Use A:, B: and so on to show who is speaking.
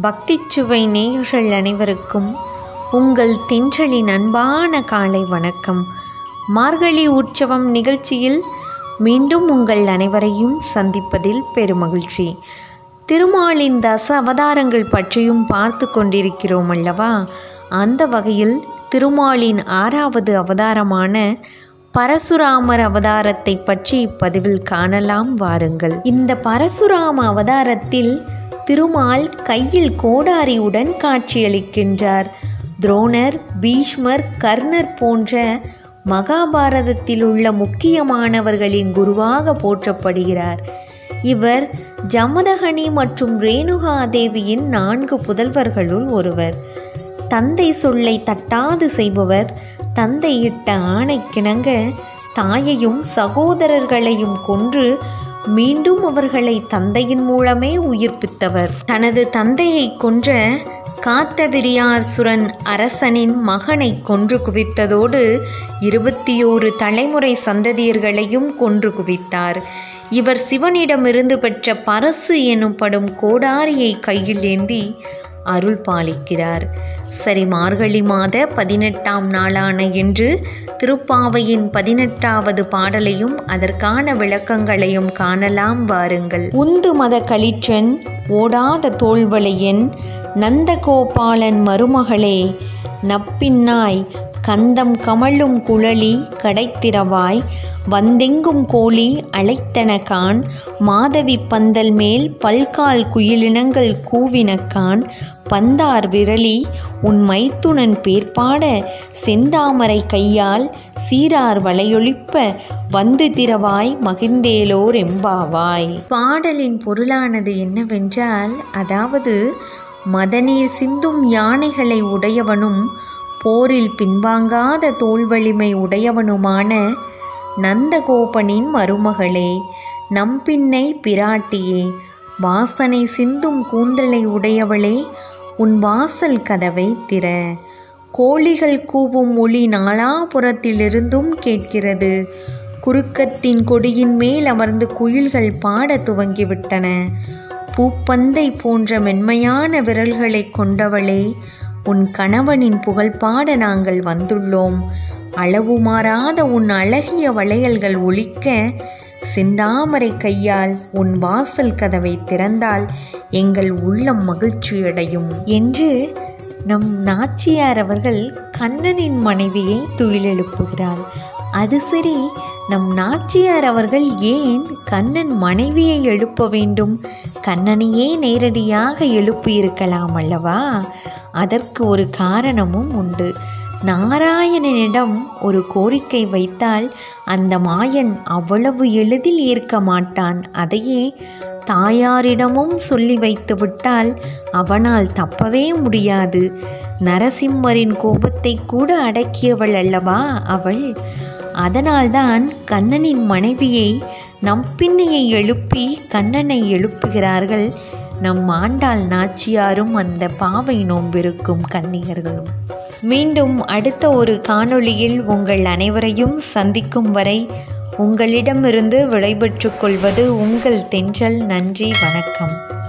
A: பக்திச்சுவை நேயர்கள் அனைவருக்கும் உங்கள் தென்றலின் அன்பான காலை வணக்கம் மார்கழி உற்சவம் நிகழ்ச்சியில் மீண்டும் உங்கள் அனைவரையும் சந்திப்பதில் பெருமகிழ்ச்சி திருமாலின் தச அவதாரங்கள் பற்றியும் பார்த்து கொண்டிருக்கிறோம் அல்லவா அந்த வகையில் திருமாலின் ஆறாவது அவதாரமான பரசுராமர் அவதாரத்தை பற்றி இப்பதிவில் காணலாம் வாருங்கள் இந்த பரசுராம அவதாரத்தில் திருமால் கையில் கோடாரியுடன் காட்சியளிக்கின்றார் துரோணர் பீஷ்மர் கர்ணர் போன்ற மகாபாரதத்தில் உள்ள முக்கியமானவர்களின் குருவாக போற்றப்படுகிறார் இவர் ஜமதகனி மற்றும் ரேணுகா தேவியின் நான்கு புதல்வர்களுள் ஒருவர் தந்தை சொல்லை தட்டாது செய்பவர் தந்தையிட்ட ஆணைக்கிணங்க தாயையும் சகோதரர்களையும் கொன்று மீண்டும் அவர்களை தந்தையின் மூலமே உயிர்ப்பித்தவர் தனது தந்தையை கொன்ற காத்தவிரியார்சுரன் அரசனின் மகனை கொன்று குவித்ததோடு இருபத்தியோரு தலைமுறை சந்ததியர்களையும் கொன்று குவித்தார் இவர் சிவனிடமிருந்து பெற்ற பரசு எனும்படும் கோடாரியை கையில் ஏந்தி அருள் பாலிக்கிறார் சரி மார்கழி மாத பதினெட்டாம் நாளான இன்று திருப்பாவையின் பதினெட்டாவது பாடலையும் அதற்கான விளக்கங்களையும் காணலாம் வாருங்கள் உந்து மத களிற்றன் ஓடாத தோல்வளையன் நந்தகோபாலன் மருமகளே நப்பின்னாய் கந்தம் கமழும் குழலி கடைத்திரவாய் வந்தெங்கும் கோழி அழைத்தனகான் மாதவி பந்தல் மேல் பல்கால் குயிலினங்கள் கூவினக்கான் பந்தார் விரலி உன் மைத்துனன் பேர்பாட செந்தாமரை கையால் சீரார் வளையொழிப்ப வந்து திரவாய் மகிழ்ந்தேலோர் எம்பாவாய் பாடலின் பொருளானது என்னவென்றால் அதாவது மதநீர் சிந்தும் யானைகளை உடையவனும் போரில் பின்வாங்காத தோல்வலிமை உடையவனுமான நந்தகோபனின் மருமகளே நம்பின்னை பிராட்டியே வாசனை சிந்தும் கூந்தலை உடையவளே உன் வாசல் கதவை திற கோழிகள் கூவும் ஒளி நாலாபுறத்திலிருந்தும் கேட்கிறது குறுக்கத்தின் கொடியின் மேல் அமர்ந்து குயில்கள் பாட துவங்கிவிட்டன பூப்பந்தை போன்ற மென்மையான விரல்களை கொண்டவளே உன் கணவனின் புகழ் பாட நாங்கள் வந்துள்ளோம் அளவு மாறாத உன் அழகிய வளையல்கள் ஒழிக்க செந்தாமரை கையால் உன் வாசல் கதவை திறந்தால் எங்கள் உள்ளம் மகிழ்ச்சியடையும் என்று நம் நாச்சியார் அவர்கள் கண்ணனின் மனைவியை துயிலெழுப்புகிறாள் அது சரி நம் நாச்சியார் அவர்கள் ஏன் கண்ணன் மனைவியை எழுப்ப வேண்டும் கண்ணனையே நேரடியாக எழுப்பியிருக்கலாம் அல்லவா அதற்கு ஒரு காரணமும் உண்டு நாராயணனிடம் ஒரு கோரிக்கை வைத்தால் அந்த மாயன் அவ்வளவு எளிதில் ஏற்க மாட்டான் அதையே தாயாரிடமும் சொல்லி வைத்து விட்டால் அவனால் தப்பவே முடியாது நரசிம்மரின் கோபத்தை கூட அடக்கியவள் அல்லவா அவள் அதனால்தான் கண்ணனின் மனைவியை நம் பின்னையை எழுப்பி கண்ணனை எழுப்புகிறார்கள் நம் ஆண்டாள் நாச்சியாரும் அந்த பாவை நோம்பிருக்கும் கன்னியர்களும் மீண்டும் அடுத்த ஒரு காணொளியில் உங்கள் அனைவரையும் சந்திக்கும் வரை உங்களிடமிருந்து விடைபெற்றுக் கொள்வது உங்கள் தென்றல் நன்றி வணக்கம்